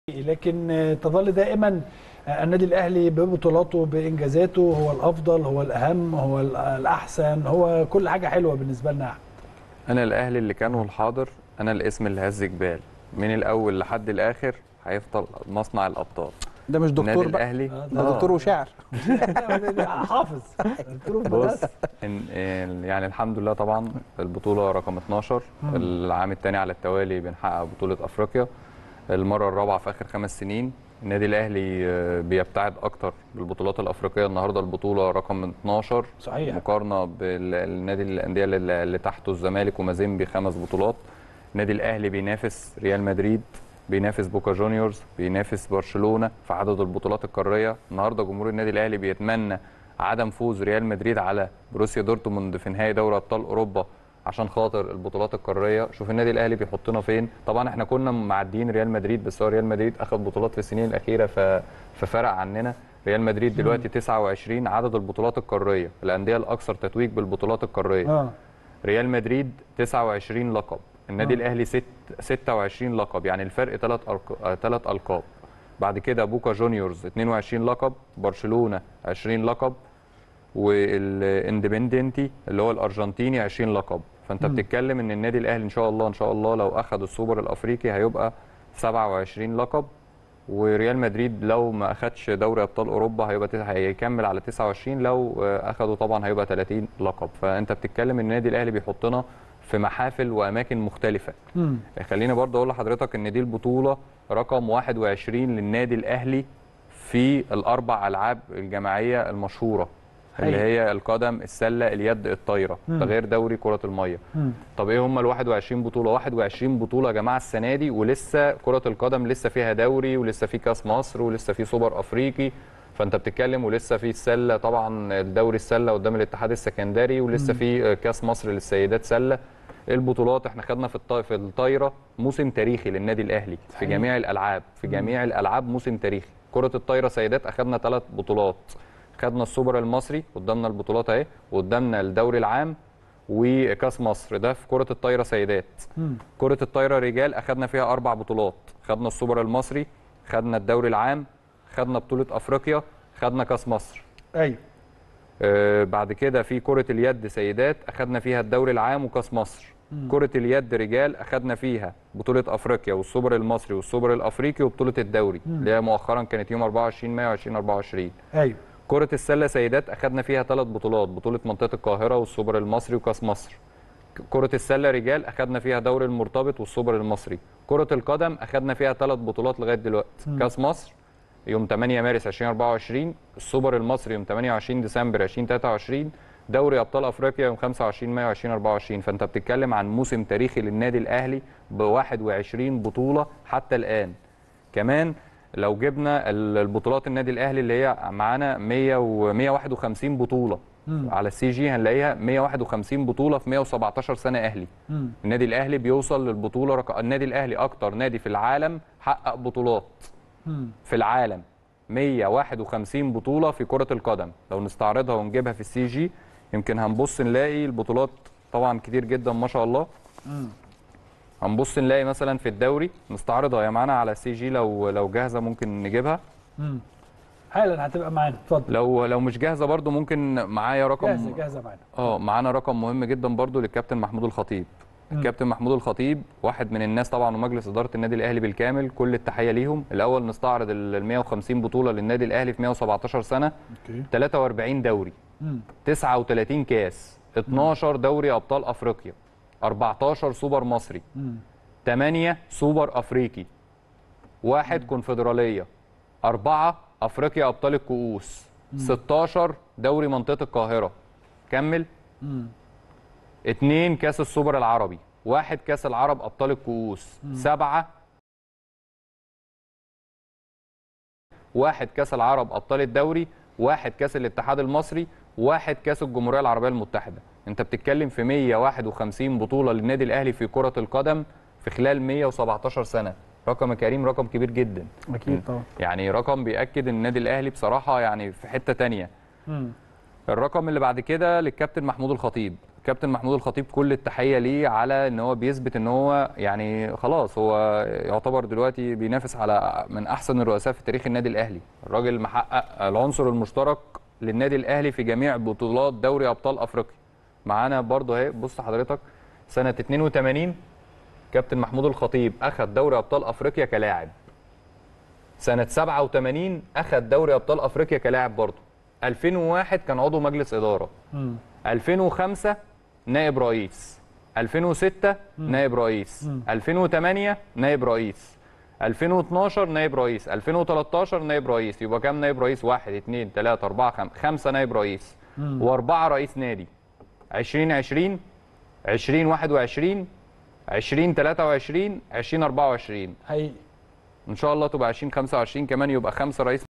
لكن تظل دائما النادي الاهلي ببطولاته بانجازاته هو الافضل هو الاهم هو الاحسن هو كل حاجه حلوه بالنسبه لنا انا الاهلي اللي كان والحاضر انا الاسم اللي هز جبال من الاول لحد الاخر هيفضل مصنع الابطال ده مش النادي دكتور بقى الاهلي ده دكتور وشاعر حافظ دكتور بص مدرسة. إن- إن- يعني الحمد لله طبعا البطوله رقم 12 العام الثاني على التوالي بنحقق بطوله افريقيا المره الرابعه في اخر خمس سنين النادي الاهلي آه، بيبتعد اكتر بالبطولات الافريقيه النهارده البطوله رقم 12 صحيح. مقارنه بالنادي الانديه اللي اللي تحته الزمالك ومازيمبي خمس بطولات النادي الاهلي بينافس ريال مدريد بينافس بوكا جونيورز بينافس برشلونه في عدد البطولات القاريه النهارده جمهور النادي الاهلي بيتمنى عدم فوز ريال مدريد على بروسيا دورتموند في نهائي دوري ابطال اوروبا عشان خاطر البطولات القاريه شوف النادي الاهلي بيحطنا فين طبعا احنا كنا معديين ريال مدريد بس هو ريال مدريد اخذ بطولات في السنين الاخيره ف... ففرق عننا ريال مدريد دلوقتي 29 عدد البطولات القاريه الانديه الاكثر تتويج بالبطولات القاريه اه ريال مدريد 29 لقب النادي آه. الاهلي ست 26 لقب يعني الفرق ثلاث ثلاث القاب بعد كده بوكا جونيورز 22 لقب برشلونه 20 لقب والاندبندنتي اللي هو الارجنتيني 20 لقب فانت مم. بتتكلم ان النادي الاهلي ان شاء الله ان شاء الله لو اخذ السوبر الافريقي هيبقى 27 لقب وريال مدريد لو ما اخدش دوري ابطال اوروبا هيبقى تس- هيكمل على 29 لو آه، اخده طبعا هيبقى 30 لقب فانت بتتكلم ان النادي الاهلي بيحطنا في محافل واماكن مختلفه مم. خليني برضه اقول لحضرتك ان دي البطوله رقم 21 للنادي الاهلي في الاربع العاب الجماعيه المشهوره اللي أيوة. هي القدم السله اليد الطايره مم. ده غير دوري كره الميه مم. طب ايه هم ال 21 بطوله 21 بطوله يا جماعه السنه دي ولسه كره القدم لسه فيها دوري ولسه في كاس مصر ولسه في سوبر افريقي فانت بتتكلم ولسه في السله طبعا الدوري السله قدام الاتحاد السكندري ولسه في كاس مصر للسيدات سله البطولات احنا خدنا في الط- في الطايره موسم تاريخي للنادي الاهلي في صحيح. جميع الالعاب في جميع الالعاب موسم تاريخي كره الطايره سيدات اخدنا ثلاث بطولات خدنا السوبر المصري قدامنا البطولات اهي وقدامنا الدوري العام وكاس مصر ده في كره الطايره سيدات مم. كرة الطايرة رجال أخدنا فيها أربع بطولات خدنا السوبر المصري خدنا الدوري العام خدنا بطولة أفريقيا خدنا كاس مصر ايوه آه بعد كده في كرة اليد سيدات أخدنا فيها الدوري العام وكاس مصر كرة اليد رجال أخدنا فيها بطولة أفريقيا والسوبر المصري والسوبر الأفريقي وبطولة الدوري اللي هي مؤخرا كانت يوم 24 مايو 2024 ايوه كرة السلة سيدات أخدنا فيها ثلاث بطولات بطولة منطقة القاهرة والسوبر المصري وكاس مصر كرة السلة رجال أخدنا فيها دوري المرتبط والسوبر المصري كرة القدم أخدنا فيها ثلاث بطولات لغاية دلوقتي كاس مصر يوم 8 مارس 2024 السوبر المصري يوم 28 ديسمبر 2023 دوري ابطال افريقيا يوم 25 مايو 2024 فانت بتتكلم عن موسم تاريخي للنادي الاهلي ب 21 بطوله حتى الان كمان لو جبنا ال- البطولات النادي الاهلي اللي هي معانا 100 و 151 بطوله على السي جي هنلاقيها 151 بطوله في 117 سنه اهلي مم. النادي الاهلي بيوصل للبطوله رق... النادي الاهلي اكتر نادي في العالم حقق بطولات مم. في العالم 151 بطوله في كره القدم لو نستعرضها ونجيبها في السي جي يمكن هنبص نلاقي البطولات طبعا كتير جدا ما شاء الله مم. هنبص نلاقي مثلا في الدوري نستعرضها يا معانا على السي جي لو لو جاهزه ممكن نجيبها مم. حالا هتبقى معانا اتفضل لو لو مش جاهزه برضو ممكن معايا رقم جاهزه جاهزه معانا اه معانا رقم مهم جدا برضو للكابتن محمود الخطيب الكابتن محمود الخطيب واحد من الناس طبعا ومجلس اداره النادي الاهلي بالكامل كل التحيه ليهم الاول نستعرض ال 150 بطوله للنادي الاهلي في 117 سنه اوكي 43 دوري مم. 39 كاس 12 دوري ابطال افريقيا 14 سوبر مصري مم. 8 سوبر افريقي واحد كونفدراليه أربعة أفريقيا أبطال الكؤوس 16 دوري منطقة القاهرة كمل مم. اتنين كاس السوبر العربي واحد كاس العرب ابطال الكؤوس سبعة واحد كاس العرب ابطال الدوري واحد كاس الاتحاد المصري واحد كاس الجمهوريه العربيه المتحده انت بتتكلم في 151 بطوله للنادي الاهلي في كره القدم في خلال 117 سنه رقم يا كريم رقم كبير جدا اكيد طبعا يعني رقم بيأكد ان النادي الاهلي بصراحه يعني في حته تانية مم. الرقم اللي بعد كده للكابتن محمود الخطيب كابتن محمود الخطيب كل التحيه ليه على ان هو بيثبت ان هو يعني خلاص هو يعتبر دلوقتي بينافس على من احسن الرؤساء في تاريخ النادي الاهلي الراجل محقق العنصر المشترك للنادي الاهلي في جميع بطولات دوري ابطال افريقيا معانا برضه اهي بص حضرتك سنه 82 كابتن محمود الخطيب اخذ دوري ابطال افريقيا كلاعب سنه 87 اخذ دوري ابطال افريقيا كلاعب برضه 2001 كان عضو مجلس اداره مم. 2005 نائب رئيس 2006 نائب رئيس 2008 نائب رئيس 2012 نائب رئيس 2013 نائب رئيس يبقى كام نائب رئيس 1 2 3 4 5 5 نائب رئيس واربعه رئيس نادي 2020 2021 2023 2024 حقيقي ان شاء الله تبقى 2025 كمان يبقى خمسه رئيس